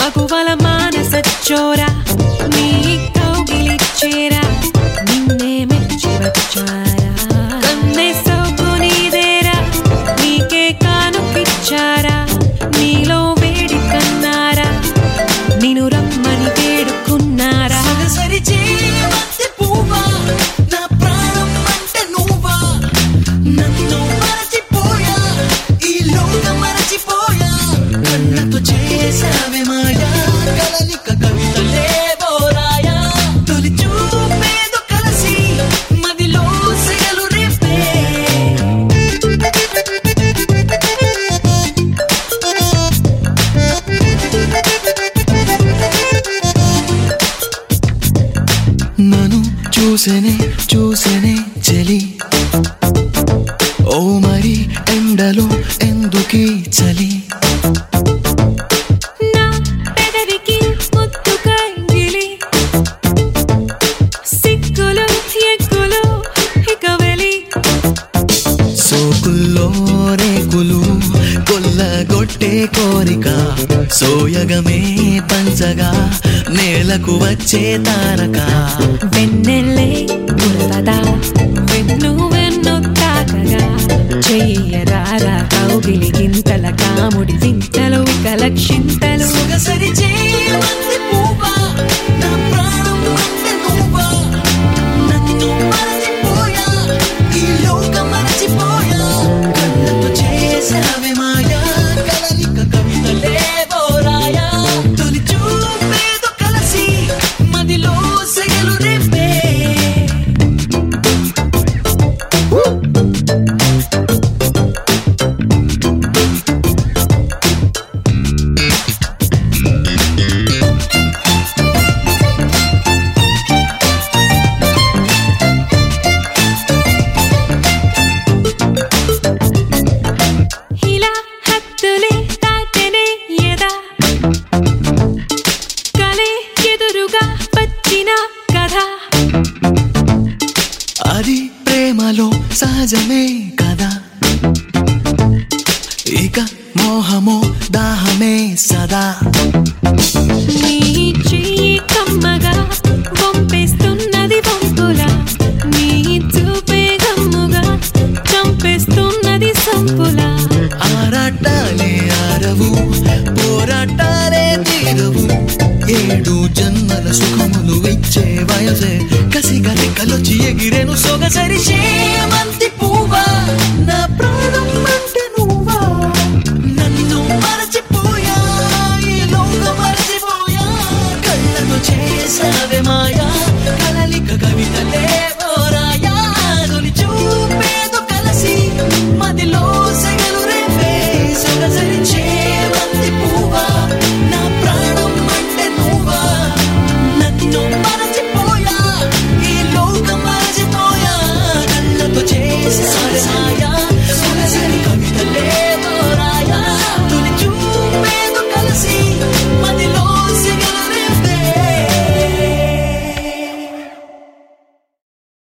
మగువల మానస చోర నీ కౌగిలి చేర నిన్నే మెచ్చి వచ్చారా కన్నే సోకు నీదేరా నీకే కానుకిచ్చారా నీలో వేడి కన్నారా నిన్ను రమ్మని వేడుకున్నారా సరి చేయమంటే పువ్వా నా ప్రాణం అంటే నువ్వా నన్ను మరచిపోయా ఈ లోకం మరచిపోయా కన్నతో చేసావే మాయా కలలిక కవితలే బోరాయా తొలి చూపేదో కలిసి మదిలో సెగలు రేపే నన్ను చూసేనే చూసేనే చెలి ఓ మరి ఎండలో ఎందుకీ చలి నా పెదవికి ముత్తు కైగిలి సిక్కులు ఎక్కులు ఇక వెలి సోకుల్లో రేకులు కొల్లగొట్టే కోరిక సోయగమే పంచగా నేలకు వచ్చే తారక వెన్నెల్లే గురవదా వెన్ను వెన్ను తాకగా చెయ్యరారా కౌగిలి గింతల కాముడి వింతలు వికలక్షింతలు సొగసరి చేయమంది పువ్వా నా ప్రాణం అంటే నువ్వా నన్ను మరచిపోయా ఈ లోకం మరచిపోయా కళ్ళతో చేసావే మాయా కలలిక కవితలే బోరాయా తొలి చూపేదో కలిసి మదిలో సెగలు రేపే ఇలా హద్దులే దాటనే ఎదా కలే ఎదురుగా వచ్చిన కథ అది ప్రేమలో సహజమే కదా ఇక మోహమో దాహమే సదా నీ చెయ్యి కమ్మగా వంపేస్తున్నది వంపులా నీ చూపే గమ్ముగా చంపేస్తున్నది సంపులా ఆరాటాలే ఆరవు పోరాటాలే తీరవు ఏడు జన్మల సుఖములు ఇచ్చే వయసే కసిగా రెక్కలొచ్చి ఎగిరేను సొగసరి చేమంతి